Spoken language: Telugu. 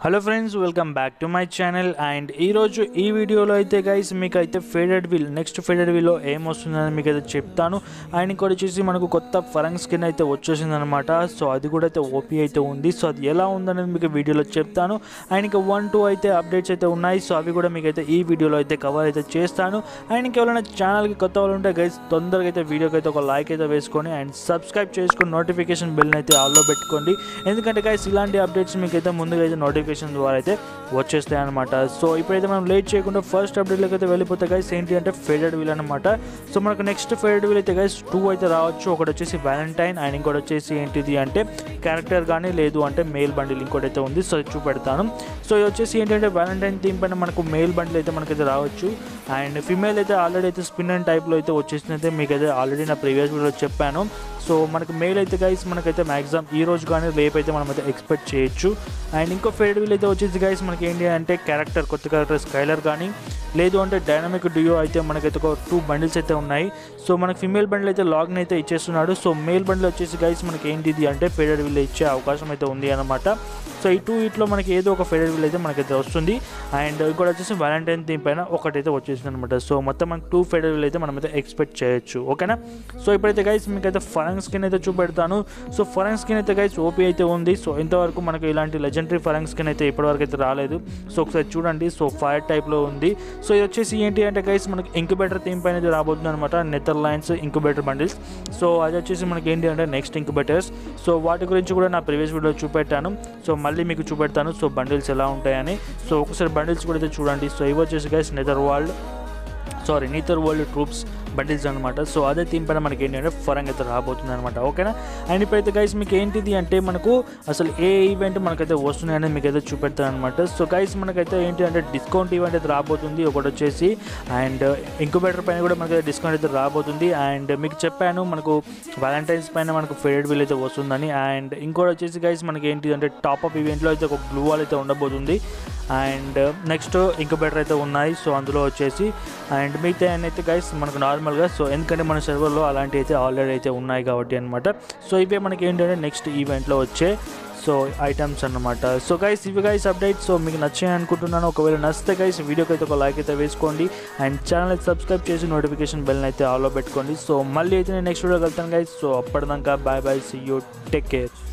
hello friends welcome back to my channel and ఈరోజు ఈ వీడియోలో అయితే గైస్ మీకు అయితే ఫేడెడ్ వీల్ నెక్స్ట్ ఫేడెడ్ వీల్లో ఏం వస్తుందని మీకు అయితే చెప్తాను అండ్ ఇంకోటి వచ్చేసి మనకు కొత్త ఫరంగ్ స్కిన్ అయితే వచ్చేసింది అనమాట సో అది కూడా అయితే ఓపీ అయితే ఉంది సో అది ఎలా ఉందనేది మీకు వీడియోలో చెప్తాను అండ్ ఇంకా వన్ టూ అయితే అప్డేట్స్ అయితే ఉన్నాయి సో అవి కూడా మీకు అయితే ఈ వీడియోలో అయితే కవర్ అయితే చేస్తాను అండ్ ఇంకెవరైనా ఛానల్కి కొత్త వాళ్ళు ఉంటే గైస్ తొందరగా అయితే వీడియోకి అయితే ఒక లైక్ అయితే వేసుకొని అండ్ సబ్స్క్రైబ్ చేసుకొని నోటిఫికేషన్ బెల్ని అయితే ఆల్లో పెట్టుకోండి ఎందుకంటే గైస్ ఇలాంటి అప్డేట్స్ మీకు అయితే ముందుగా అయితే నోటిఫికేషన్ ద్వారా అయితే వచ్చేస్తాయి అనమాట సో ఇప్పుడైతే మనం లేట్ చేయకుండా ఫస్ట్ అప్డేట్లోకి అయితే వెళ్ళిపోతే గైస్ ఏంటి అంటే ఫేడెడ్ వీల్ అనమాట సో మనకు నెక్స్ట్ ఫేడెడ్ వీల్ అయితే గైస్ టూ అయితే రావచ్చు ఒకటి వచ్చేసి వ్యాలంటైన్ అండ్ ఇంకోటి వచ్చేసి ఏంటిది అంటే క్యారెక్టర్ కానీ లేదు అంటే మెయిల్ బండిల్ ఇంకోటి అయితే ఉంది సో అది చూపెడతాను సో ఇది వచ్చేసి ఏంటంటే వ్యాలంటైన్ థీమ్ పైన మనకు మెయిల్ బండిల్ అయితే మనకైతే రావచ్చు అండ్ ఫిమేల్ అయితే ఆల్రెడీ అయితే స్పిన్ అండ్ టైప్లో అయితే వచ్చేసింది అయితే మీకు అయితే ఆల్రెడీ నా ప్రీవియస్ వీడియోలో చెప్పాను సో మనకు మెయిల్ అయితే గైస్ మనకైతే మ్యాక్సిమం ఈ రోజు కానీ రేపు అయితే మనం అయితే ఎక్స్పెక్ట్ చేయొచ్చు అండ్ ఇంకో ఫేడ్ వీల్ అయితే వచ్చేసి గైస్ మనకి ఏంటి అంటే క్యారెక్టర్ కొత్త క్యారెక్టర్ స్కైలర్ కానీ లేదు అంటే డైనమిక్ డియో అయితే మనకైతే ఒక టూ బండిల్స్ అయితే ఉన్నాయి సో మనకి ఫిమేల్ బండిల్ అయితే లాగిన్ అయితే ఇచ్చేస్తున్నాడు సో మేల్ బండిల్ వచ్చేసి గైస్ మనకి ఏంటిది అంటే ఫేడెడ్ వీల్ ఇచ్చే అవకాశం అయితే ఉంది అనమాట సో ఈ టూ ఇట్లో మనకి ఏదో ఒక ఫేడెడ్ వీల్ అయితే మనకైతే వస్తుంది అండ్ ఇంకోటి వచ్చేసి వ్యాలంటైన్ థీమ్ పైన ఒకటైతే వచ్చేసింది అనమాట సో మొత్తం మనకి టూ ఫేడెడ్ వీల్ అయితే మనం అయితే ఎక్స్పెక్ట్ చేయొచ్చు ఓకేనా సో ఇప్పుడైతే గైస్ మీకు అయితే ఫరంగ్ స్కిన్ అయితే చూపెడతాను సో ఫరంగ్ స్కిన్ అయితే గైస్ ఓపీ అయితే ఉంది సో ఇంతవరకు మనకి ఇలాంటి లెజెండరీ ఫరంగ్ స్కిన్ అయితే ఇప్పటివరకు అయితే రాలేదు సో ఒకసారి చూడండి సో ఫైర్ టైప్లో ఉంది సో ఇది వచ్చేసి ఏంటి అంటే గైస్ మనకి ఇంక్యుబేటర్ థీమ్ పైన అయితే రాబోతుంది అనమాట nether lines incubator bundles so అది వచ్చేసి మనకి ఏంటి అంటే నెక్స్ట్ ఇంక్యుబేటర్స్ సో వాటి గురించి కూడా నా ప్రీవియస్ వీడియో చూపెట్టాను సో మళ్ళీ మీకు చూపెడతాను సో బండిల్స్ ఎలా ఉంటాయని సో ఒకసారి బండిల్స్ కూడా అయితే చూడండి సో ఇవి వచ్చేసి guys nether world sorry nether world troops bundles అనమాట సో అదే థీమ్ పైన మనకి ఏంటంటే ఫరంగ్ అయితే రాబోతుంది అనమాట ఓకేనా అండ్ ఇప్పుడైతే గైస్ మీకు ఏంటిది అంటే మనకు అసలు ఏ ఈవెంట్ మనకైతే వస్తున్నాయి అనేది మీకు అయితే చూపెడతాను అనమాట సో గైస్ మనకైతే ఏంటి అంటే డిస్కౌంట్ ఈవెంట్ అయితే రాబోతుంది ఒకటి వచ్చేసి అండ్ ఇంక్యుబేటర్ పైన కూడా మనకైతే డిస్కౌంట్ అయితే రాబోతుంది అండ్ మీకు చెప్పాను మనకు వ్యాలంటైన్స్ పైన మనకు ఫేడెడ్ బిల్ అయితే వస్తుందని అండ్ ఇంకోటి వచ్చేసి గైస్ మనకి ఏంటి అంటే టాప్అప్ ఈవెంట్లో అయితే ఒక గ్లూ వాల్ అయితే ఉండబోతుంది అండ్ నెక్స్ట్ ఇంక్యుబేటర్ అయితే ఉన్నాయి సో అందులో వచ్చేసి అండ్ మిగతా అయితే గైస్ మనకు నార్మల్గా సో ఎందుకంటే మన సర్వర్లో అలాంటివి అయితే ఆల్రెడీ అయితే ఉన్నాయి కాబట్టి అనమాట సో ఇవే మనకి ఏంటంటే నెక్స్ట్ ఈవెంట్లో వచ్చే సో ఐటమ్స్ అన్నమాట సో గైస్ ఇవి గైస్ అప్డేట్ సో మీకు నచ్చాయి అనుకుంటున్నాను ఒకవేళ నచ్చితే గైస్ వీడియోకి అయితే ఒక లైక్ అయితే వేసుకోండి అండ్ ఛానల్ అయితే సబ్స్క్రైబ్ చేసి నోటిఫికేషన్ బెల్ని అయితే ఆల్లో పెట్టుకోండి సో మళ్ళీ అయితే నేను నెక్స్ట్ వీడియో వెళ్తాను గైస్ సో అప్పటిదాకా bye bye see you take care